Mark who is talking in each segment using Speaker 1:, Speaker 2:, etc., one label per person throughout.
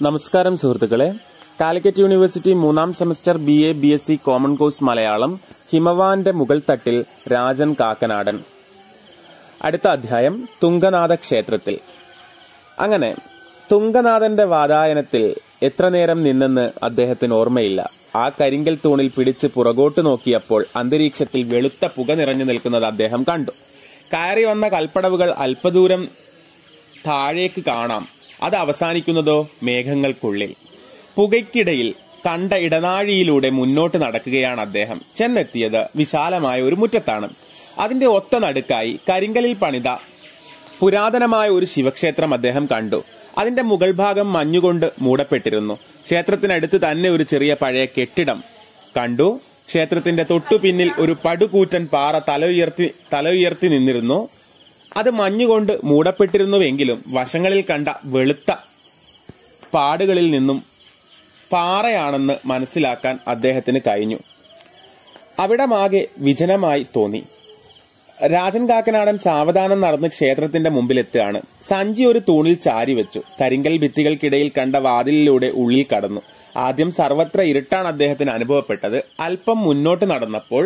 Speaker 1: നമസ്കാരം സുഹൃത്തുക്കളെ കാലിക്കറ്റ് യൂണിവേഴ്സിറ്റി മൂന്നാം semester B A B S C common course Malayalam ഹിമവാന്റെ മുകൾ തട്ടിൽ രാജൻ കാക്കനാടൻ അടുത്ത അധ്യായം തുങ്കനാഥ ക്ഷേത്രത്തിൽ അങ്ങനെ തുങ്കനാഥന്റെ വാതായനത്തിൽ എത്ര നേരം നിന്നെന്ന് അദ്ദേഹത്തിന് ഓർമ്മയില്ല ആ കരിങ്കൽ തൂണിൽ പിടിച്ച് പുറകോട്ട് നോക്കിയപ്പോൾ അന്തരീക്ഷത്തിൽ വെളുത്ത പുക നിറഞ്ഞു നിൽക്കുന്നത് അദ്ദേഹം കണ്ടു കയറി വന്ന കൽപ്പടവുകൾ അല്പദൂരം താഴേക്ക് കാണാം അത് അവസാനിക്കുന്നതോ മേഘങ്ങൾക്കുള്ളിൽ പുകയ്ക്കിടയിൽ കണ്ട ഇടനാഴിയിലൂടെ മുന്നോട്ട് നടക്കുകയാണ് അദ്ദേഹം ചെന്നെത്തിയത് വിശാലമായ ഒരു മുറ്റത്താണ് അതിന്റെ ഒത്ത നടുക്കായി കരിങ്കലിൽ പണിത പുരാതനമായ ഒരു ശിവക്ഷേത്രം അദ്ദേഹം കണ്ടു അതിന്റെ മുകൾ ഭാഗം മഞ്ഞുകൊണ്ട് മൂടപ്പെട്ടിരുന്നു ക്ഷേത്രത്തിനടുത്ത് തന്നെ ഒരു ചെറിയ പഴയ കെട്ടിടം കണ്ടു ക്ഷേത്രത്തിന്റെ തൊട്ടു പിന്നിൽ ഒരു പടുകൂറ്റൻ പാറ തല ഉയർത്തി തല ഉയർത്തി നിന്നിരുന്നു അത് മഞ്ഞുകൊണ്ട് മൂടപ്പെട്ടിരുന്നുവെങ്കിലും വശങ്ങളിൽ കണ്ട വെളുത്ത പാടുകളിൽ നിന്നും പാറയാണെന്ന് മനസ്സിലാക്കാൻ അദ്ദേഹത്തിന് കഴിഞ്ഞു അവിടമാകെ വിജനമായി തോന്നി രാജൻ കാക്കനാടൻ സാവധാനം നടന്ന് ക്ഷേത്രത്തിന്റെ മുമ്പിലെത്തുകയാണ് സഞ്ചി ഒരു തൂണിൽ ചാരി വെച്ചു കരിങ്കൽ ഭിത്തികൾക്കിടയിൽ കണ്ട വാതിലിലൂടെ ഉള്ളിൽ കടന്നു ആദ്യം സർവത്ര ഇരുട്ടാണ് അദ്ദേഹത്തിന് അനുഭവപ്പെട്ടത് അല്പം മുന്നോട്ട് നടന്നപ്പോൾ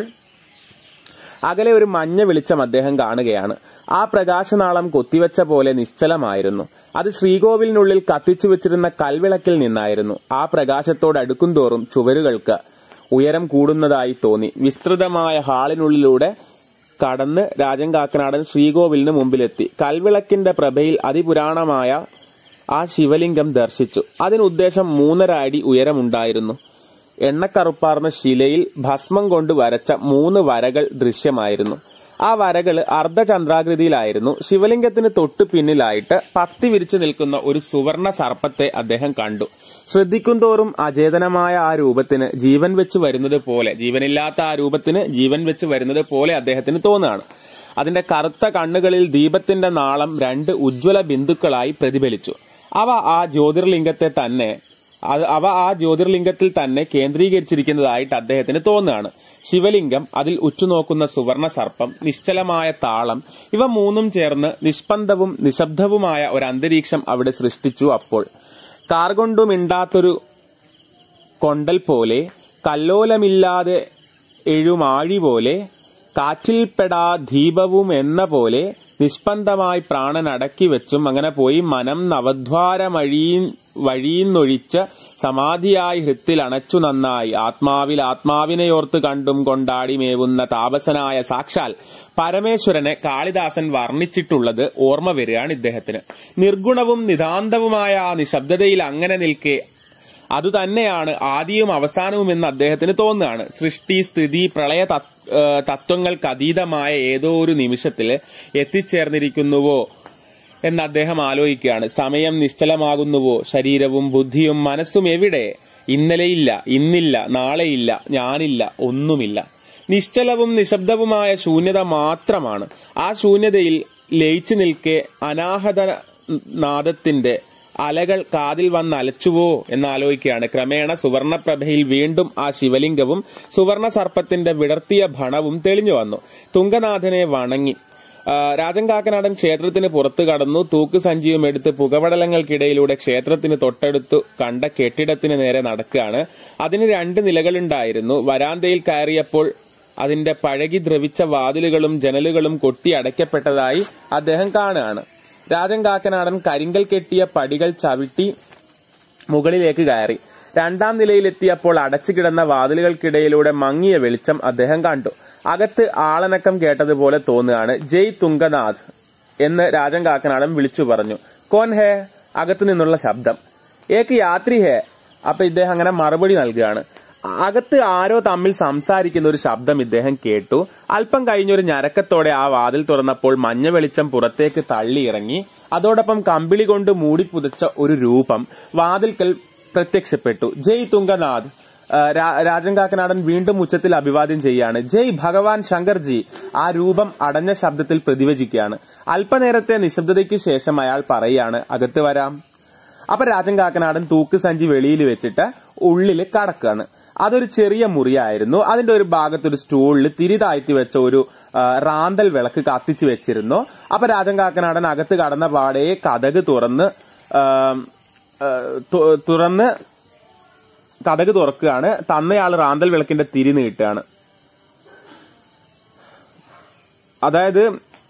Speaker 1: അകലെ ഒരു മഞ്ഞ വെളിച്ചം അദ്ദേഹം കാണുകയാണ് ആ പ്രകാശനാളം കൊത്തിവെച്ച പോലെ നിശ്ചലമായിരുന്നു അത് ശ്രീകോവിലിനുള്ളിൽ കത്തിച്ചു വെച്ചിരുന്ന കൽവിളക്കിൽ നിന്നായിരുന്നു ആ പ്രകാശത്തോട് അടുക്കും തോറും ചുവരുകൾക്ക് ഉയരം കൂടുന്നതായി തോന്നി വിസ്തൃതമായ ഹാളിനുള്ളിലൂടെ കടന്ന് രാജൻ കാക്കനാടൻ ശ്രീകോവിലിന് മുമ്പിലെത്തി കൽവിളക്കിന്റെ പ്രഭയിൽ അതിപുരാണമായ ആ ശിവലിംഗം ദർശിച്ചു അതിനുദ്ദേശം മൂന്നര അടി ഉയരമുണ്ടായിരുന്നു എണ്ണക്കറുപ്പാർന്ന ശിലയിൽ ഭസ്മം കൊണ്ട് വരച്ച മൂന്ന് വരകൾ ദൃശ്യമായിരുന്നു ആ വരകൾ അർദ്ധചന്ദ്രാകൃതിയിലായിരുന്നു ശിവലിംഗത്തിന് തൊട്ടു പിന്നിലായിട്ട് പത്തി വിരിച്ചു നിൽക്കുന്ന ഒരു സുവർണ സർപ്പത്തെ അദ്ദേഹം കണ്ടു ശ്രദ്ധിക്കും തോറും അചേതനമായ ആ രൂപത്തിന് ജീവൻ വെച്ച് വരുന്നത് പോലെ ജീവനില്ലാത്ത ആ രൂപത്തിന് ജീവൻ വെച്ച് വരുന്നത് പോലെ അദ്ദേഹത്തിന് തോന്നുകയാണ് അതിന്റെ കറുത്ത കണ്ണുകളിൽ ദീപത്തിന്റെ നാളം രണ്ട് ഉജ്ജ്വല ബിന്ദുക്കളായി പ്രതിഫലിച്ചു അവ ആ ജ്യോതിർലിംഗത്തെ തന്നെ അത് അവ ആ ജ്യോതിർലിംഗത്തിൽ തന്നെ കേന്ദ്രീകരിച്ചിരിക്കുന്നതായിട്ട് അദ്ദേഹത്തിന് തോന്നുകയാണ് ശിവലിംഗം അതിൽ ഉച്ചുനോക്കുന്ന സുവർണ സർപ്പം നിശ്ചലമായ താളം ഇവ മൂന്നും ചേർന്ന് നിഷ്പന്ദവും നിശബ്ദവുമായ ഒരു അന്തരീക്ഷം അവിടെ സൃഷ്ടിച്ചു അപ്പോൾ കാർ കൊണ്ടുമിണ്ടാത്തൊരു കൊണ്ടൽ പോലെ കല്ലോലമില്ലാതെ എഴുമാഴി പോലെ കാറ്റിൽപ്പെടാ ദീപവും എന്ന പോലെ നിഷ്പന്ദമായി പ്രാണൻ അടക്കി വെച്ചും അങ്ങനെ പോയി മനം നവദ്വാരമഴീ വഴിയിന്നൊഴിച്ച് സമാധിയായി ഹൃത്തിൽ അണച്ചു നന്നായി ആത്മാവിൽ ആത്മാവിനെയോർത്ത് കണ്ടും കൊണ്ടാടി മേവുന്ന താപസനായ സാക്ഷാൽ പരമേശ്വരനെ കാളിദാസൻ വർണ്ണിച്ചിട്ടുള്ളത് ഓർമ്മ വരികയാണ് ഇദ്ദേഹത്തിന് നിർഗുണവും നിതാന്തവുമായ ആ നിശബ്ദതയിൽ അങ്ങനെ നിൽക്കെ അതുതന്നെയാണ് ആദിയും അവസാനവും എന്ന് അദ്ദേഹത്തിന് തോന്നുകയാണ് സൃഷ്ടി സ്ഥിതി പ്രളയ തത്വങ്ങൾക്ക് അതീതമായ ഏതോ ഒരു നിമിഷത്തിൽ എത്തിച്ചേർന്നിരിക്കുന്നുവോ എന്ന് അദ്ദേഹം ആലോചിക്കുകയാണ് സമയം നിശ്ചലമാകുന്നുവോ ശരീരവും ബുദ്ധിയും മനസ്സും എവിടെ ഇന്നലെയില്ല ഇന്നില്ല നാളെയില്ല ഞാനില്ല ഒന്നുമില്ല നിശ്ചലവും നിശബ്ദവുമായ ശൂന്യത മാത്രമാണ് ആ ശൂന്യതയിൽ ലയിച്ചു നിൽക്കെ അനാഹത നാദത്തിന്റെ അലകൾ കാതിൽ വന്ന് അലച്ചുവോ എന്ന് ആലോചിക്കുകയാണ് ക്രമേണ സുവർണപ്രഭയിൽ വീണ്ടും ആ ശിവലിംഗവും സുവർണ സർപ്പത്തിന്റെ വിടർത്തിയ ഭണവും തെളിഞ്ഞു വന്നു തുങ്കനാഥനെ വണങ്ങി രാജൻ കാക്കനാടൻ ക്ഷേത്രത്തിന് പുറത്തു കടന്നു തൂക്ക് സഞ്ചിയും എടുത്ത് പുകപടലങ്ങൾക്കിടയിലൂടെ ക്ഷേത്രത്തിന് തൊട്ടടുത്തു കണ്ട കെട്ടിടത്തിന് നേരെ നടക്കുകയാണ് അതിന് രണ്ട് നിലകളുണ്ടായിരുന്നു വരാന്തയിൽ കയറിയപ്പോൾ അതിന്റെ പഴകി ദ്രവിച്ച വാതിലുകളും ജനലുകളും കൊട്ടി അടയ്ക്കപ്പെട്ടതായി അദ്ദേഹം കാണുകയാണ് രാജൻ കാക്കനാടൻ കരിങ്കൽ കെട്ടിയ പടികൾ ചവിട്ടി മുകളിലേക്ക് കയറി രണ്ടാം നിലയിലെത്തിയപ്പോൾ അടച്ചു കിടന്ന വാതിലുകൾക്കിടയിലൂടെ മങ്ങിയ വെളിച്ചം അദ്ദേഹം കണ്ടു അകത്ത് ആളനക്കം കേട്ടതുപോലെ തോന്നുകയാണ് ജയ് തുങ്കനാഥ് എന്ന് രാജൻ കാക്കനാടൻ വിളിച്ചു പറഞ്ഞു കോൻ ഹേ അകത്തു നിന്നുള്ള ശബ്ദം ഏക്ക് യാത്രി ഹേ അപ്പൊ ഇദ്ദേഹം അങ്ങനെ മറുപടി നൽകുകയാണ് അകത്ത് ആരോ തമ്മിൽ സംസാരിക്കുന്ന ഒരു ശബ്ദം ഇദ്ദേഹം കേട്ടു അല്പം കഴിഞ്ഞൊരു ഞരക്കത്തോടെ ആ വാതിൽ തുറന്നപ്പോൾ മഞ്ഞ വെളിച്ചം പുറത്തേക്ക് തള്ളിയിറങ്ങി അതോടൊപ്പം കമ്പിളി കൊണ്ട് മൂടിപ്പുതച്ച ഒരു രൂപം വാതിൽക്കൽ പ്രത്യക്ഷപ്പെട്ടു ജയ് തുങ്കനാഥ് രാജൻ കാക്കനാടൻ വീണ്ടും ഉച്ചത്തിൽ അഭിവാദ്യം ചെയ്യാണ് ജയ് ഭഗവാൻ ശങ്കർജി ആ രൂപം അടഞ്ഞ ശബ്ദത്തിൽ പ്രതിവചിക്കുകയാണ് അല്പനേരത്തെ നിശബ്ദതയ്ക്ക് ശേഷം അയാൾ പറയാണ് അകത്ത് വരാം അപ്പൊ രാജൻ കാക്കനാടൻ തൂക്ക് സഞ്ചി വെളിയിൽ വെച്ചിട്ട് ഉള്ളിൽ കടക്കുകയാണ് അതൊരു ചെറിയ മുറിയായിരുന്നു അതിന്റെ ഒരു ഭാഗത്ത് ഒരു സ്റ്റൂളിൽ തിരി താഴ്ത്തി വെച്ച ഒരു റാന്തൽ വിളക്ക് കത്തിച്ചു വെച്ചിരുന്നു അപ്പൊ രാജൻ കാക്കനാടൻ അകത്ത് കടന്ന പാടെ കഥക് തുറന്ന് ആ, തു- തുറന്ന് കഥക് തുറക്കുകയാണ് തന്നയാൾ റാന്തൽ വിളക്കിന്റെ തിരി നീട്ടുകയാണ് അതായത്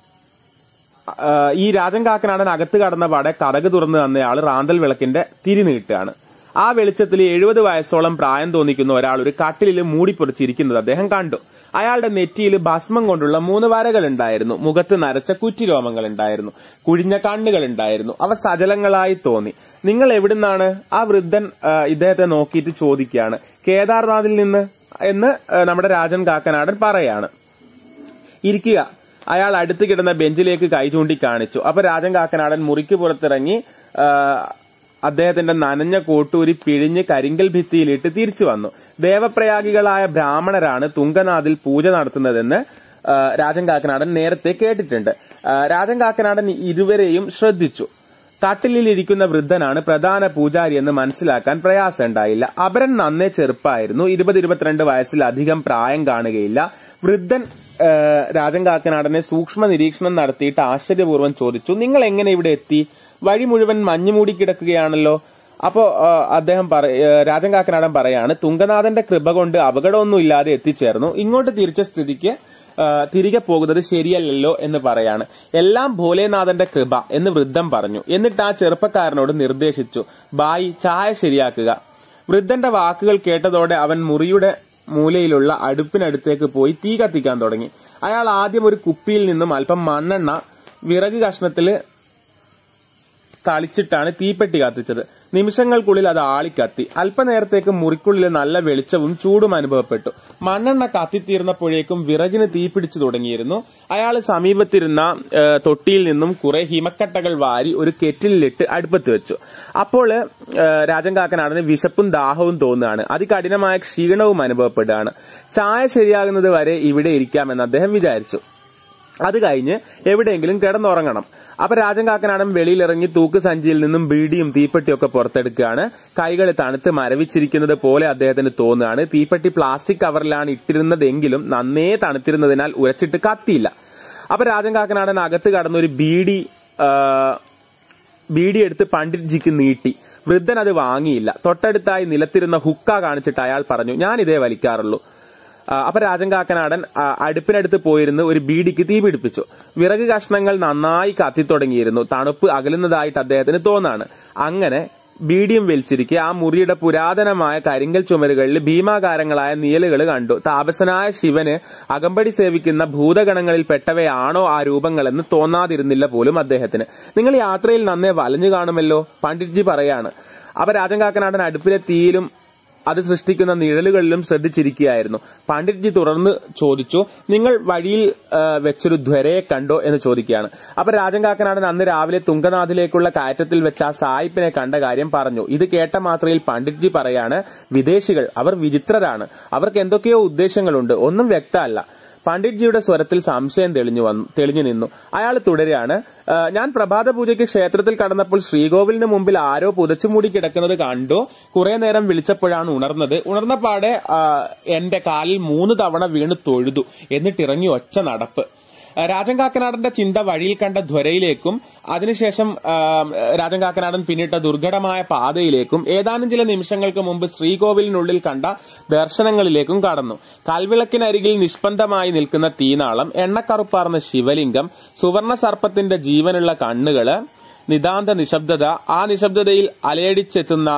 Speaker 1: ആ, ഈ രാജൻ കാക്കനാടൻ അകത്ത് കടന്ന പാടെ കടക് തുറന്ന് തന്നയാൾ റാന്തൽ വിളക്കിന്റെ തിരി നീട്ടുകയാണ് ആ വെളിച്ചത്തിൽ എഴുപത് വയസ്സോളം പ്രായം തോന്നിക്കുന്ന ഒരാൾ ഒരു കട്ടിലിൽ മൂടിപ്പൊറിച്ചിരിക്കുന്നത് അദ്ദേഹം കണ്ടു അയാളുടെ നെറ്റിയിൽ ഭസ്മം കൊണ്ടുള്ള മൂന്ന് വരകൾ ഉണ്ടായിരുന്നു മുഖത്ത് നരച്ച കുറ്റിരോമങ്ങൾ ഉണ്ടായിരുന്നു കുഴിഞ്ഞ കണ്ണുകൾ ഉണ്ടായിരുന്നു അവ സജലങ്ങളായി തോന്നി നിങ്ങൾ എവിടുന്നാണ് ആ വൃദ്ധൻ ആ, ഇദ്ദേഹത്തെ നോക്കിയിട്ട് ചോദിക്കുകയാണ് കേദാർനാഥിൽ നിന്ന് എന്ന് ആ, നമ്മുടെ രാജൻ കാക്കനാടൻ പറയാണ് ഇരിക്കുക അയാൾ അടുത്ത് കിടന്ന ബെഞ്ചിലേക്ക് കൈ ചൂണ്ടി കാണിച്ചു അപ്പൊ രാജൻ കാക്കനാടൻ മുറിക്ക് പുറത്തിറങ്ങി ആ, അദ്ദേഹത്തിന്റെ നനഞ്ഞ കോട്ടൂരി പിഴിഞ്ഞ് കരിങ്കൽ ഭിത്തിയിലിട്ട് തിരിച്ചു വന്നു ദേവപ്രയാഗികളായ ബ്രാഹ്മണരാണ് തുങ്കനാഥിൽ പൂജ നടത്തുന്നതെന്ന് ആ, രാജൻ കാക്കനാടൻ നേരത്തെ കേട്ടിട്ടുണ്ട് ആ, രാജൻ കാക്കനാടൻ ഇരുവരെയും ശ്രദ്ധിച്ചു കട്ടിലിൽ ഇരിക്കുന്ന വൃദ്ധനാണ് പ്രധാന പൂജാരി എന്ന് മനസ്സിലാക്കാൻ പ്രയാസമുണ്ടായില്ല അപരൻ നന്നേ ചെറുപ്പായിരുന്നു ഇരുപത് ഇരുപത്തിരണ്ട് വയസ്സിലധികം പ്രായം കാണുകയില്ല വൃദ്ധൻ ആ, രാജൻ കാക്കനാടനെ സൂക്ഷ്മ നിരീക്ഷണം നടത്തിയിട്ട് ആശ്ചര്യപൂർവ്വം ചോദിച്ചു നിങ്ങൾ എങ്ങനെ ഇവിടെ എത്തി വഴി മുഴുവൻ മഞ്ഞു മൂടി കിടക്കുകയാണല്ലോ അപ്പോ ആ, അദ്ദേഹം പറ- ആ, രാജൻ കാക്കനാടൻ പറയാണ് തുങ്കനാഥന്റെ കൃപ കൊണ്ട് അപകടമൊന്നും ഇല്ലാതെ എത്തിച്ചേർന്നു ഇങ്ങോട്ട് തിരിച്ച സ്ഥിതിക്ക് ആ, തിരികെ പോകുന്നത് ശരിയല്ലല്ലോ എന്ന് പറയാണ് എല്ലാം ഭോലേനാഥന്റെ കൃപ എന്ന് വൃദ്ധൻ പറഞ്ഞു എന്നിട്ട് ആ ചെറുപ്പക്കാരനോട് നിർദ്ദേശിച്ചു ബായി ചായ ശരിയാക്കുക വൃദ്ധന്റെ വാക്കുകൾ കേട്ടതോടെ അവൻ മുറിയുടെ മൂലയിലുള്ള അടുപ്പിനടുത്തേക്ക് പോയി തീ കത്തിക്കാൻ തുടങ്ങി അയാൾ ആദ്യം ഒരു കുപ്പിയിൽ നിന്നും അല്പം മണ്ണെണ്ണ വിറക് കഷ്ണത്തില് തളിച്ചിട്ടാണ് തീപ്പെട്ടി കത്തിച്ചത് നിമിഷങ്ങൾക്കുള്ളിൽ അത് ആളിക്കത്തി അല്പനേരത്തേക്ക് മുറിക്കുള്ളിൽ നല്ല വെളിച്ചവും ചൂടും അനുഭവപ്പെട്ടു മണ്ണെണ്ണ കത്തിത്തീർന്നപ്പോഴേക്കും വിറകിന് തീ പിടിച്ചു തുടങ്ങിയിരുന്നു അയാൾ സമീപത്തിരുന്ന ഏ, തൊട്ടിയിൽ നിന്നും കുറെ ഹിമക്കട്ടകൾ വാരി ഒരു കെറ്റിലിട്ട് അടുപ്പത്ത് വെച്ചു അപ്പോൾ ഏ, രാജൻ കാക്കനാടന് വിശപ്പും ദാഹവും തോന്നുകയാണ് അതികഠിനമായ ക്ഷീണവും അനുഭവപ്പെടുകയാണ് ചായ ശരിയാകുന്നത് വരെ ഇവിടെ ഇരിക്കാമെന്ന് അദ്ദേഹം വിചാരിച്ചു അത് കഴിഞ്ഞ് എവിടെയെങ്കിലും കിടന്നുറങ്ങണം അപ്പൊ രാജൻ കാക്കനാടൻ വെളിയിലിറങ്ങി തൂക്ക് സഞ്ചിയിൽ നിന്നും ബീഡിയും തീപ്പെട്ടിയൊക്കെ പുറത്തെടുക്കുകയാണ് കൈകൾ തണുത്ത് മരവിച്ചിരിക്കുന്നത് പോലെ അദ്ദേഹത്തിന് തോന്നുകയാണ് തീപ്പെട്ടി പ്ലാസ്റ്റിക് കവറിലാണ് ഇട്ടിരുന്നതെങ്കിലും നന്നേ തണുത്തിരുന്നതിനാൽ ഉരച്ചിട്ട് കത്തിയില്ല അപ്പൊ രാജൻ കാക്കനാടൻ അകത്ത് കടന്നൊരു ബീഡി ആ, ബീഡി എടുത്ത് പണ്ഡിറ്റ്ജിക്ക് നീട്ടി വൃദ്ധൻ അത് വാങ്ങിയില്ല തൊട്ടടുത്തായി നിലത്തിരുന്ന ഹുക്ക കാണിച്ചിട്ട് അയാൾ പറഞ്ഞു ഞാൻ ഇതേ വലിക്കാറുള്ളൂ ആ, അപ്പൊ രാജൻ കാക്കനാടൻ ആ, അടുപ്പിനടുത്ത് പോയിരുന്ന് ഒരു ബീഡിക്ക് തീ പിടിപ്പിച്ചു വിറക് കഷ്ണങ്ങൾ നന്നായി കത്തിത്തുടങ്ങിയിരുന്നു തണുപ്പ് അകലുന്നതായിട്ട് അദ്ദേഹത്തിന് തോന്നാണ് അങ്ങനെ ബീഡിയും വലിച്ചിരിക്കെ ആ മുറിയുടെ പുരാതനമായ കരിങ്കൽ ചുമരുകളിൽ ഭീമാകാരങ്ങളായ നിയലുകൾ കണ്ടു താപസനായ ശിവന് അകമ്പടി സേവിക്കുന്ന ഭൂതഗണങ്ങളിൽ പെട്ടവയാണോ ആ രൂപങ്ങളെന്ന് തോന്നാതിരുന്നില്ല പോലും അദ്ദേഹത്തിന് നിങ്ങൾ യാത്രയിൽ നന്നേ വലഞ്ഞു കാണുമല്ലോ പണ്ഡിറ്റ്ജി പറയാണ് അപ്പൊ രാജൻ കാക്കനാടൻ അടുപ്പിലെ തീയിലും അത് സൃഷ്ടിക്കുന്ന നിഴലുകളിലും ശ്രദ്ധിച്ചിരിക്കുകയായിരുന്നു പണ്ഡിറ്റ്ജി തുടർന്ന് ചോദിച്ചു നിങ്ങൾ വഴിയിൽ ആ, വെച്ചൊരു ധ്വരയെ കണ്ടോ എന്ന് ചോദിക്കുകയാണ് അപ്പൊ രാജൻ കാക്കനാടൻ അന്ന് രാവിലെ തുങ്കനാഥിലേക്കുള്ള കയറ്റത്തിൽ വെച്ച ആ സായിപ്പിനെ കണ്ട കാര്യം പറഞ്ഞു ഇത് കേട്ട മാത്രയിൽ പണ്ഡിറ്റ്ജി പറയാണ് വിദേശികൾ അവർ വിചിത്രരാണ് അവർക്ക് എന്തൊക്കെയോ ഉദ്ദേശങ്ങളുണ്ട് ഒന്നും വ്യക്തമല്ല പണ്ഡിറ്റ്ജിയുടെ സ്വരത്തിൽ സംശയം തെളിഞ്ഞു വന്നു തെളിഞ്ഞു നിന്നു അയാൾ തുടരുകയാണ് "ആ, ഞാൻ പ്രഭാത പൂജയ്ക്ക് ക്ഷേത്രത്തിൽ കടന്നപ്പോൾ ശ്രീകോവിലിന് മുമ്പിൽ ആരോ പുതച്ചുമൂടി കിടക്കുന്നത് കണ്ടു കുറെ നേരം വിളിച്ചപ്പോഴാണ് ഉണർന്നത് ഉണർന്ന പാടെ ആ, എന്റെ കാലിൽ മൂന്ന് തവണ വീണ് തൊഴുതു എന്നിട്ടിറങ്ങി ഒച്ച നടപ്പ് ആ, രാജൻ കാക്കനാടന്റെ ചിന്ത വഴിയിൽ കണ്ട ധ്വരയിലേക്കും അതിനുശേഷം ആ, രാജൻ കാക്കനാടൻ പിന്നിട്ട ദുർഘടമായ പാതയിലേക്കും ഏതാനും ചില നിമിഷങ്ങൾക്ക് മുമ്പ് ശ്രീകോവിലിനുള്ളിൽ കണ്ട ദർശനങ്ങളിലേക്കും കടന്നു കൽവിളക്കിനരികിൽ നിഷ്പന്ദമായി നിൽക്കുന്ന തീനാളം എണ്ണക്കറുപ്പാർന്ന ശിവലിംഗം സുവർണ സർപ്പത്തിന്റെ ജീവനുള്ള കണ്ണുകള് നിതാന്ത നിശബ്ദത ആ നിശബ്ദതയിൽ അലയടിച്ചെത്തുന്ന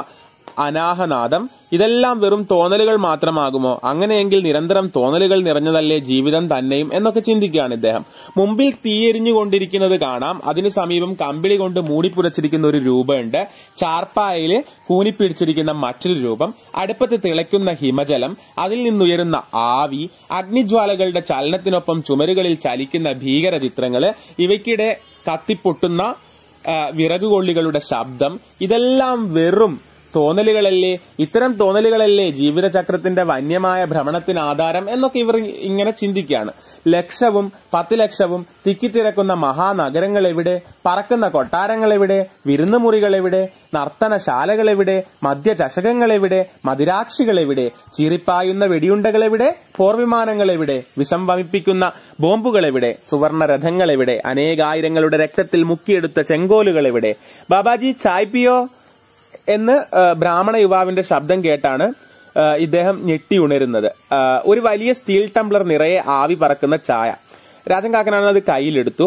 Speaker 1: അനാഹനാദം ഇതെല്ലാം വെറും തോന്നലുകൾ മാത്രമാകുമോ അങ്ങനെയെങ്കിൽ നിരന്തരം തോന്നലുകൾ നിറഞ്ഞതല്ലേ ജീവിതം തന്നെയും എന്നൊക്കെ ചിന്തിക്കുകയാണ് ഇദ്ദേഹം മുമ്പിൽ തീയെരിഞ്ഞുകൊണ്ടിരിക്കുന്നത് കാണാം അതിനു സമീപം കമ്പിളി കൊണ്ട് മൂടിപ്പുരച്ചിരിക്കുന്ന ഒരു രൂപമുണ്ട് ചാർപ്പായയില് കൂനിപ്പിടിച്ചിരിക്കുന്ന മറ്റൊരു രൂപം അടുപ്പത്ത് തിളയ്ക്കുന്ന ഹിമജലം അതിൽ നിന്നുയരുന്ന ആവി അഗ്നിജ്വാലകളുടെ ചലനത്തിനൊപ്പം ചുമരുകളിൽ ചലിക്കുന്ന ഭീകര ചിത്രങ്ങള് ഇവയ്ക്കിടെ കത്തിപ്പൊട്ടുന്ന ആ, വിറകുകൊള്ളികളുടെ ശബ്ദം ഇതെല്ലാം വെറും തോന്നലുകളല്ലേ ഇത്തരം തോന്നലുകളല്ലേ ജീവിതചക്രത്തിന്റെ വന്യമായ ഭ്രമണത്തിന് ആധാരം എന്നൊക്കെ ഇവർ ഇങ്ങനെ ചിന്തിക്കുകയാണ് ലക്ഷവും പത്ത് ലക്ഷവും തിക്കിത്തിരക്കുന്ന മഹാനഗരങ്ങൾ എവിടെ പറക്കുന്ന കൊട്ടാരങ്ങൾ എവിടെ വിരുന്നുമുറികൾ എവിടെ നർത്തനശാലകൾ എവിടെ മദ്യചഷകങ്ങൾ എവിടെ മദിരാക്ഷികൾ എവിടെ ചീറിപ്പായുന്ന വെടിയുണ്ടകൾ എവിടെ പോർവിമാനങ്ങൾ എവിടെ വിഷം വമിപ്പിക്കുന്ന ബോംബുകൾ എവിടെ സുവർണ രഥങ്ങൾ എവിടെ അനേകായിരങ്ങളുടെ രക്തത്തിൽ മുക്കിയെടുത്ത ചെങ്കോലുകൾ എവിടെ ബാബാജി ചായ് പിയോ എന്ന് ആ, ബ്രാഹ്മണ യുവാവിന്റെ ശബ്ദം കേട്ടാണ് ആ, ഇദ്ദേഹം ഞെട്ടി ഉണരുന്നത് ആ, ഒരു വലിയ സ്റ്റീൽ ടംബ്ലർ നിറയെ ആവി പറക്കുന്ന ചായ രാജൻ കാക്കനാടൻ അത് കയ്യിലെടുത്തു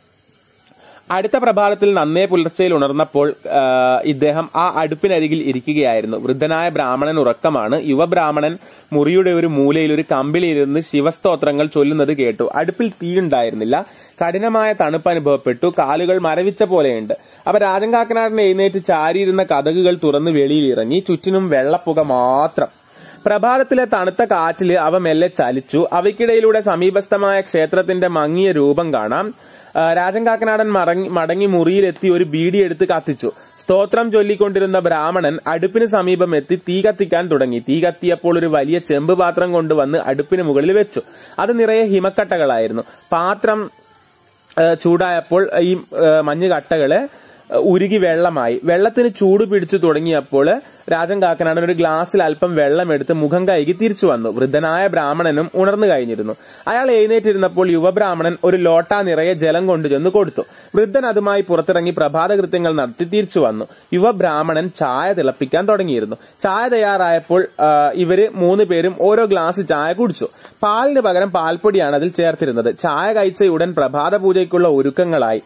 Speaker 1: അടുത്ത പ്രഭാതത്തിൽ നന്നേ പുലർച്ചയിൽ ഉണർന്നപ്പോൾ ആ, ഇദ്ദേഹം ആ അടുപ്പിനരികിൽ ഇരിക്കുകയായിരുന്നു വൃദ്ധനായ ബ്രാഹ്മണൻ ഉറക്കമാണ് യുവബ്രാഹ്മണൻ മുറിയുടെ ഒരു മൂലയിൽ ഒരു കമ്പിളിയിരുന്ന് ശിവസ്തോത്രങ്ങൾ ചൊല്ലുന്നത് കേട്ടു അടുപ്പിൽ തീയുണ്ടായിരുന്നില്ല കഠിനമായ തണുപ്പ് അനുഭവപ്പെട്ടു കാലുകൾ മരവിച്ച പോലെയുണ്ട് അപ്പൊ രാജൻ കാക്കനാടൻ എഴുന്നേറ്റ് ചാരിയിരുന്ന കഥകുകൾ തുറന്ന് വെളിയിൽ ഇറങ്ങി ചുറ്റിനും വെള്ളപ്പുക മാത്രം പ്രഭാതത്തിലെ തണുത്ത കാറ്റില് അവ മെല്ലെ ചലിച്ചു അവയ്ക്കിടയിലൂടെ സമീപസ്ഥമായ ക്ഷേത്രത്തിന്റെ മങ്ങിയ രൂപം കാണാം ആ, രാജൻ കാക്കനാടൻ മടങ്ങി മടങ്ങി മുറിയിലെത്തി ഒരു ബീഡി എടുത്ത് കത്തിച്ചു സ്തോത്രം ചൊല്ലിക്കൊണ്ടിരുന്ന ബ്രാഹ്മണൻ അടുപ്പിന് സമീപം എത്തി തീ കത്തിക്കാൻ തുടങ്ങി തീ കത്തിയപ്പോൾ ഒരു വലിയ ചെമ്പ് പാത്രം കൊണ്ടുവന്ന് അടുപ്പിന് മുകളിൽ വെച്ചു അത് നിറയെ ഹിമക്കട്ടകളായിരുന്നു പാത്രം ആ, ചൂടായപ്പോൾ ഈ ആ, മഞ്ഞ് കട്ടകള് ഉരുകി വെള്ളമായി വെള്ളത്തിന് ചൂട് പിടിച്ചു തുടങ്ങിയപ്പോൾ രാജൻ കാക്കനാടൻ ഒരു ഗ്ലാസ്സിൽ അല്പം വെള്ളം എടുത്ത് മുഖം കൈകി തിരിച്ചു വന്നു വൃദ്ധനായ ബ്രാഹ്മണനും ഉണർന്നു കഴിഞ്ഞിരുന്നു അയാൾ എഴുന്നേറ്റിരുന്നപ്പോൾ യുവബ്രാഹ്മണൻ ഒരു ലോട്ട നിറയെ ജലം കൊണ്ടുചെന്ന് കൊടുത്തു വൃദ്ധൻ അതുമായി പുറത്തിറങ്ങി പ്രഭാതകൃത്യങ്ങൾ നടത്തി തിരിച്ചു വന്നു യുവബ്രാഹ്മണൻ ചായ തിളപ്പിക്കാൻ തുടങ്ങിയിരുന്നു ചായ തയ്യാറായപ്പോൾ ആ, ഇവര് മൂന്ന് പേരും ഓരോ ഗ്ലാസ് ചായ കുടിച്ചു പാലിന് പകരം പാൽപ്പൊടിയാണ് അതിൽ ചേർത്തിരുന്നത് ചായ കഴിച്ച ഉടൻ പ്രഭാത പൂജയ്ക്കുള്ള ഒരുക്കങ്ങളായി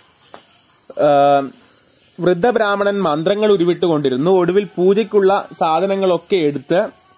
Speaker 1: ആഹ് വൃദ്ധബ്രാഹ്മണൻ മന്ത്രങ്ങൾ ഉരുവിട്ടുകൊണ്ടിരുന്നു ഒടുവിൽ പൂജയ്ക്കുള്ള സാധനങ്ങളൊക്കെ എടുത്ത്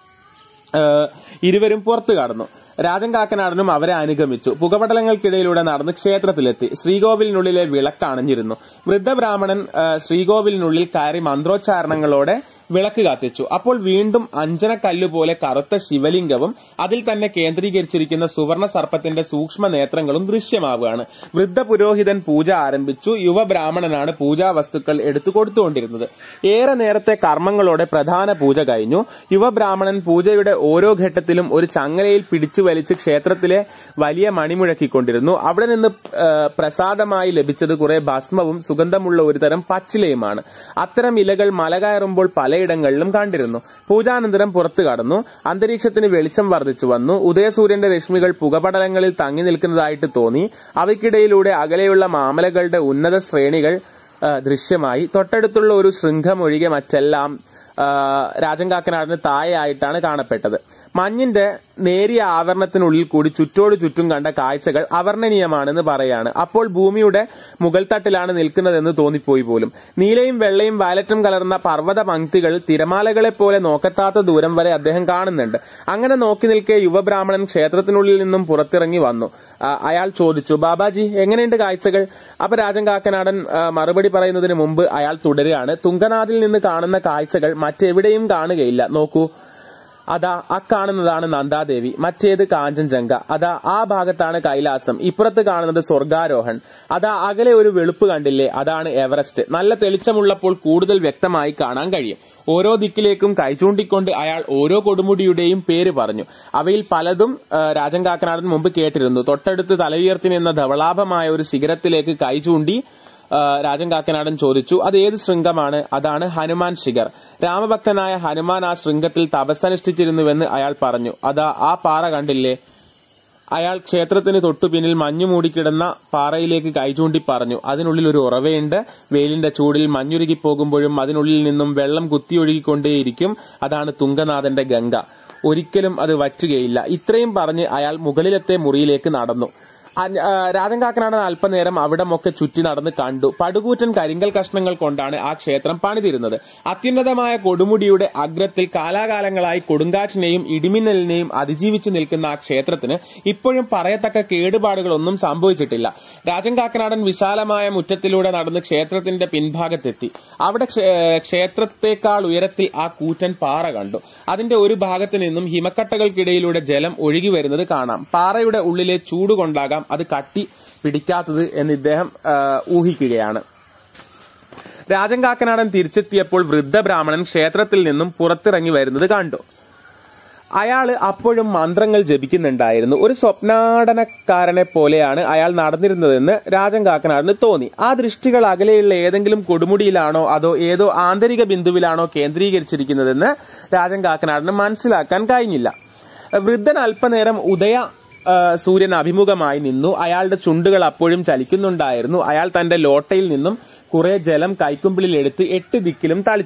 Speaker 1: ആഹ് ഇരുവരും പുറത്തു കടന്നു രാജൻ കാക്കനാടനും അവരെ അനുഗമിച്ചു പുകപടലങ്ങൾക്കിടയിലൂടെ നടന്ന് ക്ഷേത്രത്തിലെത്തി ശ്രീകോവിലിനുള്ളിലെ വിളക്ക് അണഞ്ഞിരുന്നു വൃദ്ധബ്രാഹ്മണൻ ആഹ് ശ്രീകോവിലിനുള്ളിൽ കയറി മന്ത്രോച്ചാരണങ്ങളോടെ വിളക്ക് കത്തിച്ചു അപ്പോൾ വീണ്ടും അഞ്ജനക്കല്ല് പോലെ കറുത്ത ശിവലിംഗവും അതിൽ തന്നെ കേന്ദ്രീകരിച്ചിരിക്കുന്ന സുവർണ സർപ്പത്തിന്റെ സൂക്ഷ്മ നേത്രങ്ങളും ദൃശ്യമാവുകയാണ് വൃദ്ധ പുരോഹിതൻ പൂജ ആരംഭിച്ചു യുവബ്രാഹ്മണനാണ് പൂജാ വസ്തുക്കൾ എടുത്തു കൊടുത്തുകൊണ്ടിരുന്നത് ഏറെ നേരത്തെ കർമ്മങ്ങളോടെ പ്രധാന പൂജ കഴിഞ്ഞു യുവബ്രാഹ്മണൻ പൂജയുടെ ഓരോ ഘട്ടത്തിലും ഒരു ചങ്ങലയിൽ പിടിച്ചു വലിച്ച് ക്ഷേത്രത്തിലെ വലിയ മണിമുഴക്കിക്കൊണ്ടിരുന്നു അവിടെ നിന്ന് ആ, പ്രസാദമായി ലഭിച്ചത് കുറെ ഭസ്മവും സുഗന്ധമുള്ള ഒരു തരം പച്ചിലയുമാണ് അത്തരം ഇലകൾ മല കയറുമ്പോൾ പലയിടങ്ങളിലും കണ്ടിരുന്നു പൂജാനന്തരം പുറത്തു കടന്നു അന്തരീക്ഷത്തിന് വെളിച്ചം വർദ്ധിച്ചു വന്നു ഉദയസൂര്യന്റെ രശ്മികൾ പുകപടലങ്ങളിൽ തങ്ങി നിൽക്കുന്നതായിട്ട് തോന്നി അവയ്ക്കിടയിലൂടെ അകലെയുള്ള മാമലകളുടെ ഉന്നത ശ്രേണികൾ ആ, ദൃശ്യമായി തൊട്ടടുത്തുള്ള ഒരു ശൃംഖമൊഴികെ മറ്റെല്ലാം ആ, രാജൻ കാക്കനാടിന് താഴെയായിട്ടാണ് കാണപ്പെട്ടത് മഞ്ഞിന്റെ നേരിയ ആവരണത്തിനുള്ളിൽ കൂടി ചുറ്റോട് ചുറ്റും കണ്ട കാഴ്ചകൾ അവർണ്ണനീയമാണെന്ന് പറയാണ് അപ്പോൾ ഭൂമിയുടെ മുകൾ തട്ടിലാണ് നിൽക്കുന്നതെന്ന് തോന്നിപ്പോയി പോലും നീലയും വെള്ളയും വയലറ്റും കലർന്ന പർവ്വത പങ്ക്തികൾ തിരമാലകളെ പോലെ നോക്കത്താത്ത ദൂരം വരെ അദ്ദേഹം കാണുന്നുണ്ട് അങ്ങനെ നോക്കി നിൽക്കെ യുവബ്രാഹ്മണൻ ക്ഷേത്രത്തിനുള്ളിൽ നിന്നും പുറത്തിറങ്ങി വന്നു ആ, അയാൾ ചോദിച്ചു ബാബാജി എങ്ങനെയുണ്ട് കാഴ്ചകൾ അപ്പൊ രാജൻ കാക്കനാടൻ ആ, മറുപടി പറയുന്നതിന് മുമ്പ് അയാൾ തുടരുകയാണ് തുങ്കനാഥിൽ നിന്ന് കാണുന്ന കാഴ്ചകൾ മറ്റെവിടെയും കാണുകയില്ല നോക്കൂ അതാ അക്കാണുന്നതാണ് നന്ദാദേവി മറ്റേത് കാഞ്ചൻജംഗ അതാ ആ ഭാഗത്താണ് കൈലാസം ഇപ്പുറത്ത് കാണുന്നത് സ്വർഗാരോഹൺ അതാ അകലെ ഒരു വെളുപ്പ് കണ്ടില്ലേ അതാണ് എവറസ്റ്റ് നല്ല തെളിച്ചമുള്ളപ്പോൾ കൂടുതൽ വ്യക്തമായി കാണാൻ കഴിയും ഓരോ ദിക്കിലേക്കും കൈചൂണ്ടിക്കൊണ്ട് അയാൾ ഓരോ കൊടുമുടിയുടെയും പേര് പറഞ്ഞു അവയിൽ പലതും ആ, രാജൻ കാക്കനാടൻ മുമ്പ് കേട്ടിരുന്നു തൊട്ടടുത്ത് തലയുയർത്തി നിന്ന ധവളാഭമായ ഒരു ശിഖരത്തിലേക്ക് കൈചൂണ്ടി ആ, രാജൻ കാക്കനാടൻ ചോദിച്ചു അത് ഏത് ശൃംഗമാണ് അതാണ് ഹനുമാൻ ശിഖർ രാമഭക്തനായ ഹനുമാൻ ആ ശൃംഗത്തിൽ തപസ്സനുഷ്ഠിച്ചിരുന്നുവെന്ന് അയാൾ പറഞ്ഞു അതാ ആ പാറ കണ്ടില്ലേ അയാൾ ക്ഷേത്രത്തിന് തൊട്ടു പിന്നിൽ മഞ്ഞു മൂടിക്കിടന്ന പാറയിലേക്ക് കൈചൂണ്ടി പറഞ്ഞു അതിനുള്ളിൽ ഒരു ഉറവയുണ്ട് വെയിലിന്റെ ചൂടിൽ മഞ്ഞുരുകി പോകുമ്പോഴും അതിനുള്ളിൽ നിന്നും വെള്ളം കുത്തിയൊഴുകിക്കൊണ്ടേയിരിക്കും അതാണ് തുങ്കനാഥന്റെ ഗംഗ ഒരിക്കലും അത് വറ്റുകയില്ല ഇത്രയും പറഞ്ഞ് അയാൾ മുകളിലത്തെ മുറിയിലേക്ക് നടന്നു അ- ആ, രാജൻ കാക്കനാടൻ അല്പനേരം അവിടമൊക്കെ ചുറ്റി നടന്ന് കണ്ടു പടുകൂറ്റൻ കരിങ്കൽ കഷ്ണങ്ങൾ കൊണ്ടാണ് ആ ക്ഷേത്രം പണിതിരുന്നത് അത്യുന്നതമായ കൊടുമുടിയുടെ അഗ്രത്തിൽ കാലാകാലങ്ങളായി കൊടുങ്കാറ്റിനെയും ഇടിമിന്നലിനെയും അതിജീവിച്ചു നിൽക്കുന്ന ആ ക്ഷേത്രത്തിന് ഇപ്പോഴും പറയത്തക്ക കേടുപാടുകളൊന്നും സംഭവിച്ചിട്ടില്ല രാജൻ കാക്കനാടൻ വിശാലമായ മുറ്റത്തിലൂടെ നടന്ന് ക്ഷേത്രത്തിന്റെ പിൻഭാഗത്തെത്തി അവിടെ ക്ഷേ- ക്ഷേത്രത്തെക്കാൾ ഉയരത്തിൽ ആ കൂറ്റൻ പാറ കണ്ടു അതിന്റെ ഒരു ഭാഗത്ത് നിന്നും ഹിമക്കട്ടകൾക്കിടയിലൂടെ ജലം ഒഴുകി വരുന്നത് കാണാം പാറയുടെ ഉള്ളിലെ ചൂട് കൊണ്ടാകാം അത് കട്ടി പിടിക്കാത്തത് എന്ന് ഇദ്ദേഹം ആ, ഊഹിക്കുകയാണ് രാജൻ കാക്കനാടൻ തിരിച്ചെത്തിയപ്പോൾ വൃദ്ധ ബ്രാഹ്മണൻ ക്ഷേത്രത്തിൽ നിന്നും പുറത്തിറങ്ങി വരുന്നത് കണ്ടു അയാള് അപ്പോഴും മന്ത്രങ്ങൾ ജപിക്കുന്നുണ്ടായിരുന്നു ഒരു സ്വപ്നാടനക്കാരനെ പോലെയാണ് അയാൾ നടന്നിരുന്നതെന്ന് രാജൻ കാക്കനാടിന് തോന്നി ആ ദൃഷ്ടികൾ അകലെയുള്ള ഏതെങ്കിലും കൊടുമുടിയിലാണോ അതോ ഏതോ ആന്തരിക ബിന്ദുവിലാണോ കേന്ദ്രീകരിച്ചിരിക്കുന്നതെന്ന് രാജൻ കാക്കനാടിന് മനസ്സിലാക്കാൻ കഴിഞ്ഞില്ല വൃദ്ധൻ അല്പനേരം ഉദയ ആ, സൂര്യൻ അഭിമുഖമായി നിന്നു അയാളുടെ ചുണ്ടുകൾ അപ്പോഴും ചലിക്കുന്നുണ്ടായിരുന്നു അയാൾ തന്റെ ലോട്ടയിൽ നിന്നും കുറെ ജലം കൈക്കുമ്പിളിൽ എടുത്ത് എട്ട് ദിക്കിലും തളിച്ചു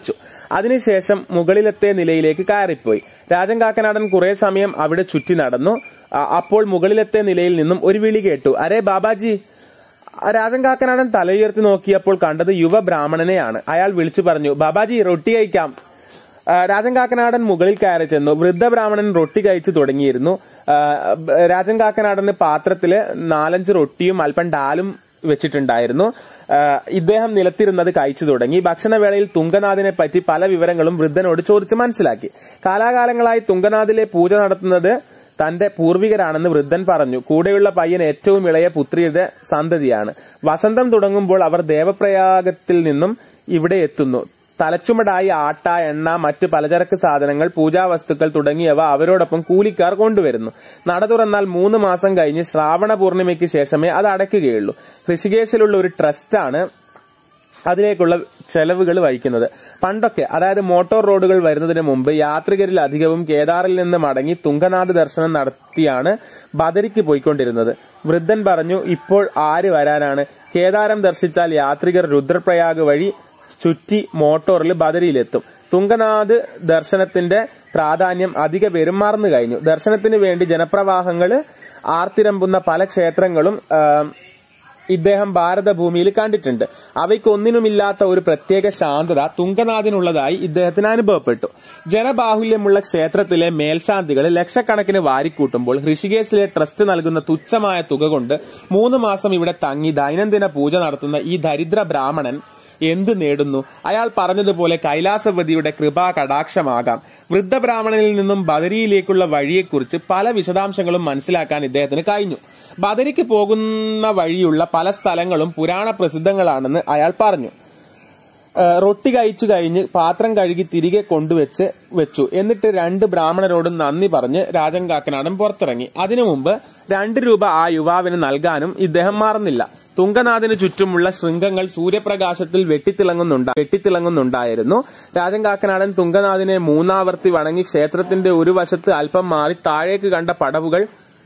Speaker 1: അതിനുശേഷം മുകളിലത്തെ നിലയിലേക്ക് കയറിപ്പോയി രാജൻ കാക്കനാടൻ കുറെ സമയം അവിടെ ചുറ്റി നടന്നു ആ, അപ്പോൾ മുകളിലത്തെ നിലയിൽ നിന്നും ഒരു വിളി കേട്ടു അരേ ബാബാജി രാജൻ കാക്കനാടൻ തലയുയർത്തി നോക്കിയപ്പോൾ കണ്ടത് യുവ ബ്രാഹ്മണനെയാണ് അയാൾ വിളിച്ചു പറഞ്ഞു ബാബാജി റൊട്ടി കഴിക്കാം ആ, രാജൻ കാക്കനാടൻ മുകളിൽ കയറി ചെന്നു വൃദ്ധ ബ്രാഹ്മണൻ റൊട്ടി കഴിച്ചു തുടങ്ങിയിരുന്നു ആ, ബ- രാജൻ കാക്കനാടന് പാത്രത്തില് നാലഞ്ച് റൊട്ടിയും അല്പം ഡാലും വെച്ചിട്ടുണ്ടായിരുന്നു ആ, ഇദ്ദേഹം നിലത്തിരുന്നത് കഴിച്ചു തുടങ്ങി ഭക്ഷണവേളയിൽ തുങ്കനാഥിനെ പറ്റി പല വിവരങ്ങളും വൃദ്ധനോട് ചോദിച്ച് മനസ്സിലാക്കി കാലാകാലങ്ങളായി തുങ്കനാഥിലെ പൂജ നടത്തുന്നത് തന്റെ പൂർവികരാണെന്ന് വൃദ്ധൻ പറഞ്ഞു കൂടെയുള്ള പയ്യൻ ഏറ്റവും ഇളയ പുത്രിയുടെ സന്തതിയാണ് വസന്തം തുടങ്ങുമ്പോൾ അവർ ദേവപ്രയാഗത്തിൽ നിന്നും ഇവിടെ എത്തുന്നു തലച്ചുമടായി ആട്ട എണ്ണ മറ്റ് പലചരക്ക് സാധനങ്ങൾ പൂജാവസ്തുക്കൾ തുടങ്ങിയവ അവരോടൊപ്പം കൂലിക്കാർ കൊണ്ടുവരുന്നു നട തുറന്നാൽ മൂന്ന് മാസം കഴിഞ്ഞ് ശ്രാവണ പൂർണിമയ്ക്ക് ശേഷമേ അത് അടയ്ക്കുകയുള്ളൂ ഋഷികേശിലുള്ള ഒരു ട്രസ്റ്റാണ് അതിലേക്കുള്ള ചെലവുകൾ വഹിക്കുന്നത് പണ്ടൊക്കെ അതായത് മോട്ടോർ റോഡുകൾ വരുന്നതിന് മുമ്പ് യാത്രികരിൽ അധികവും കേദാറിൽ നിന്ന് മടങ്ങി തുങ്കനാഥ് ദർശനം നടത്തിയാണ് ബദരിക്ക് പോയിക്കൊണ്ടിരുന്നത് വൃദ്ധൻ പറഞ്ഞു ഇപ്പോൾ ആര് വരാനാണ് കേദാരം ദർശിച്ചാൽ യാത്രികർ രുദ്രപ്രയാഗ് വഴി ചുറ്റി മോട്ടോറിൽ ബദരിയിലെത്തും തുങ്കനാഥ് ദർശനത്തിന്റെ പ്രാധാന്യം അധിക പേരും മറന്നു കഴിഞ്ഞു ദർശനത്തിന് വേണ്ടി ജനപ്രവാഹങ്ങൾ ആർത്തിരമ്പുന്ന പല ക്ഷേത്രങ്ങളും ആ, ഇദ്ദേഹം ഭാരതഭൂമിയിൽ കണ്ടിട്ടുണ്ട് അവയ്ക്കൊന്നിനുമില്ലാത്ത ഒരു പ്രത്യേക ശാന്തത തുങ്കനാഥിനുള്ളതായി ഇദ്ദേഹത്തിന് അനുഭവപ്പെട്ടു ജനബാഹുല്യമുള്ള ക്ഷേത്രത്തിലെ മേൽശാന്തികൾ ലക്ഷക്കണക്കിന് വാരിക്കൂട്ടുമ്പോൾ ഋഷികേശിലെ ട്രസ്റ്റ് നൽകുന്ന തുച്ഛമായ തുക കൊണ്ട് മൂന്ന് മാസം ഇവിടെ തങ്ങി ദൈനംദിന പൂജ നടത്തുന്ന ഈ ദരിദ്ര ബ്രാഹ്മണൻ എന്ത് നേടുന്നു അയാൾ പറഞ്ഞതുപോലെ കൈലാസവതിയുടെ കൃപാ കടാക്ഷമാകാം വൃദ്ധബ്രാഹ്മണനിൽ നിന്നും ബദരിയിലേക്കുള്ള വഴിയെക്കുറിച്ച് പല വിശദാംശങ്ങളും മനസ്സിലാക്കാൻ ഇദ്ദേഹത്തിന് കഴിഞ്ഞു ബദരിക്ക് പോകുന്ന വഴിയുള്ള പല സ്ഥലങ്ങളും പുരാണ പ്രസിദ്ധങ്ങളാണെന്ന് അയാൾ പറഞ്ഞു ഏഹ് റൊട്ടി കഴിച്ചു കഴിഞ്ഞ് പാത്രം കഴുകി തിരികെ കൊണ്ടുവച്ച് വെച്ചു എന്നിട്ട് രണ്ട് ബ്രാഹ്മണരോടും നന്ദി പറഞ്ഞ് രാജൻ കാക്കനാടൻ പുറത്തിറങ്ങി അതിനു മുമ്പ് രണ്ട് രൂപ ആ യുവാവിന് നൽകാനും ഇദ്ദേഹം മറന്നില്ല തുങ്കനാഥിന് ചുറ്റുമുള്ള ശൃംഗങ്ങൾ സൂര്യപ്രകാശത്തിൽ വെട്ടിത്തിളങ്ങുന്നുണ്ട വെട്ടിത്തിളങ്ങുന്നുണ്ടായിരുന്നു രാജൻ കാക്കനാടൻ തുങ്കനാഥിനെ മൂന്നാവർത്തി വണങ്ങി ക്ഷേത്രത്തിന്റെ ഒരു വശത്ത് അല്പം മാറി താഴേക്ക് കണ്ട പടവുകൾ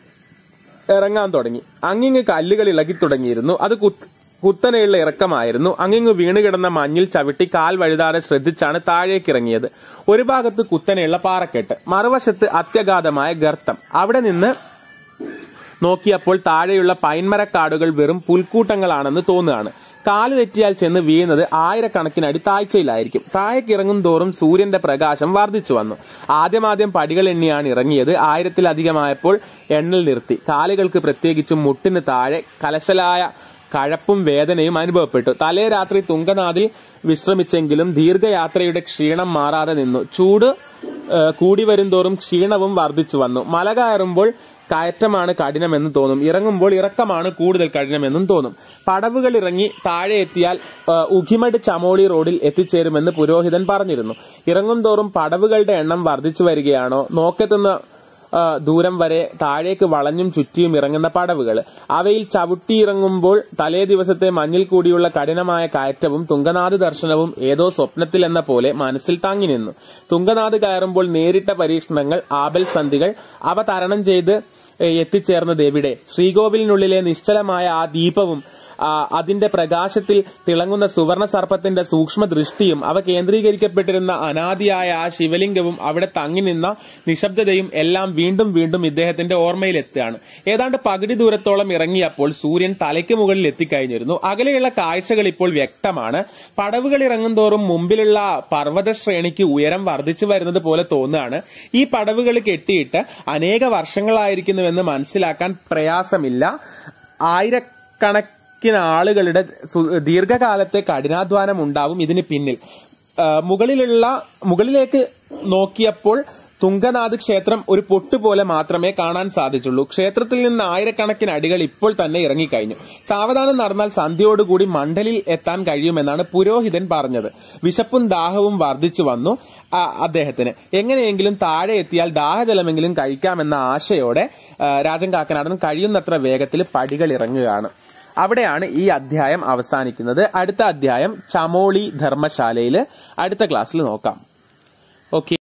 Speaker 1: ഇറങ്ങാൻ തുടങ്ങി അങ്ങിങ്ങ് കല്ലുകൾ ഇളകി തുടങ്ങിയിരുന്നു അത് കുത്ത് കുത്തനെയുള്ള ഇറക്കമായിരുന്നു അങ്ങിങ്ങ് വീണുകിടന്ന മഞ്ഞിൽ ചവിട്ടി കാൽ വഴുതാതെ ശ്രദ്ധിച്ചാണ് താഴേക്ക് ഇറങ്ങിയത് ഒരു ഭാഗത്ത് കുത്തനെയുള്ള പാറക്കെട്ട് മറുവശത്ത് അത്യഗാധമായ ഗർത്തം അവിടെ നിന്ന് നോക്കിയപ്പോൾ താഴെയുള്ള പൈൻമരക്കാടുകൾ വെറും പുൽക്കൂട്ടങ്ങളാണെന്ന് തോന്നുകയാണ് കാല് തെറ്റിയാൽ ചെന്ന് വീഴുന്നത് ആയിരക്കണക്കിന് അടി താഴ്ചയിലായിരിക്കും താഴേക്കിറങ്ങും തോറും സൂര്യന്റെ പ്രകാശം വർദ്ധിച്ചു വന്നു ആദ്യമാദ്യം പടികൾ എണ്ണിയാണ് ഇറങ്ങിയത് ആയിരത്തിലധികമായപ്പോൾ എണ്ണൽ നിർത്തി കാലുകൾക്ക് പ്രത്യേകിച്ചും മുട്ടിന് താഴെ കലശലായ കഴപ്പും വേദനയും അനുഭവപ്പെട്ടു തലേ രാത്രി തുങ്കനാഥിൽ വിശ്രമിച്ചെങ്കിലും ദീർഘയാത്രയുടെ ക്ഷീണം മാറാതെ നിന്നു ചൂട് ഏഹ്, കൂടി വരുംതോറും ക്ഷീണവും വർദ്ധിച്ചു വന്നു മല കയറുമ്പോൾ കയറ്റമാണ് കഠിനമെന്ന് തോന്നും ഇറങ്ങുമ്പോൾ ഇറക്കമാണ് കൂടുതൽ കഠിനമെന്നും തോന്നും പടവുകൾ ഇറങ്ങി താഴെ എത്തിയാൽ ഏഹ്, ഉഖിമട് ചമോളി റോഡിൽ എത്തിച്ചേരുമെന്ന് പുരോഹിതൻ പറഞ്ഞിരുന്നു ഇറങ്ങും തോറും പടവുകളുടെ എണ്ണം വർദ്ധിച്ചു വരികയാണോ നോക്കെത്തുന്ന ആ, ദൂരം വരെ താഴേക്ക് വളഞ്ഞും ചുറ്റിയും ഇറങ്ങുന്ന പടവുകൾ അവയിൽ ചവിട്ടിയിറങ്ങുമ്പോൾ തലേ ദിവസത്തെ മഞ്ഞിൽ കൂടിയുള്ള കഠിനമായ കയറ്റവും തുങ്കനാഥ് ദർശനവും ഏതോ സ്വപ്നത്തിൽ എന്ന പോലെ മനസ്സിൽ തങ്ങി നിന്നു തുങ്കനാഥ് കയറുമ്പോൾ നേരിട്ട പരീക്ഷണങ്ങൾ ആബൽ സന്ധികൾ അവ തരണം ചെയ്ത് ഏ, എത്തിച്ചേർന്നത് എവിടെ ശ്രീകോവിലിനുള്ളിലെ നിശ്ചലമായ ആ ദീപവും ആ, അതിന്റെ പ്രകാശത്തിൽ തിളങ്ങുന്ന സുവർണ സർപ്പത്തിന്റെ സൂക്ഷ്മ ദൃഷ്ടിയും അവ കേന്ദ്രീകരിക്കപ്പെട്ടിരുന്ന അനാദിയായ ആ ശിവലിംഗവും അവിടെ തങ്ങി നിന്ന നിശബ്ദതയും എല്ലാം വീണ്ടും വീണ്ടും ഇദ്ദേഹത്തിന്റെ ഓർമ്മയിലെത്തുകയാണ് ഏതാണ്ട് പകുതി ദൂരത്തോളം ഇറങ്ങിയപ്പോൾ സൂര്യൻ തലയ്ക്ക് മുകളിൽ എത്തിക്കഴിഞ്ഞിരുന്നു അകലെയുള്ള കാഴ്ചകൾ ഇപ്പോൾ വ്യക്തമാണ് പടവുകൾ ഇറങ്ങും തോറും മുമ്പിലുള്ള പർവ്വത ശ്രേണിക്ക് ഉയരം വർദ്ധിച്ചു വരുന്നത് പോലെ തോന്നുകയാണ് ഈ പടവുകൾ കെട്ടിയിട്ട് അനേക വർഷങ്ങളായിരിക്കുന്നുവെന്ന് മനസ്സിലാക്കാൻ പ്രയാസമില്ല ആയിരക്കണക്കിന് ആളുകളുടെ സു- ദീർഘകാലത്തെ കഠിനാധ്വാനം ഉണ്ടാവും ഇതിന് പിന്നിൽ ആ, മുകളിലുള്ള മുകളിലേക്ക് നോക്കിയപ്പോൾ തുങ്കനാഥ് ക്ഷേത്രം ഒരു പൊട്ട് പോലെ മാത്രമേ കാണാൻ സാധിച്ചുള്ളൂ ക്ഷേത്രത്തിൽ നിന്ന് ആയിരക്കണക്കിന് അടികൾ ഇപ്പോൾ തന്നെ ഇറങ്ങിക്കഴിഞ്ഞു സാവധാനം നടന്നാൽ സന്ധ്യയോടുകൂടി മണ്ഡലിൽ എത്താൻ കഴിയുമെന്നാണ് പുരോഹിതൻ പറഞ്ഞത് വിശപ്പും ദാഹവും വർദ്ധിച്ചു വന്നു ആ, അദ്ദേഹത്തിന് എങ്ങനെയെങ്കിലും താഴെ എത്തിയാൽ ദാഹജലമെങ്കിലും കഴിക്കാമെന്ന ആശയോടെ ആ, രാജൻ കാക്കനാടൻ കഴിയുന്നത്ര വേഗത്തിൽ പടികൾ ഇറങ്ങുകയാണ് അവിടെയാണ് ഈ അധ്യായം അവസാനിക്കുന്നത് അടുത്ത അധ്യായം ചമോളി ധർമ്മശാലയിൽ അടുത്ത ക്ലാസ്സിൽ നോക്കാം ഓക്കെ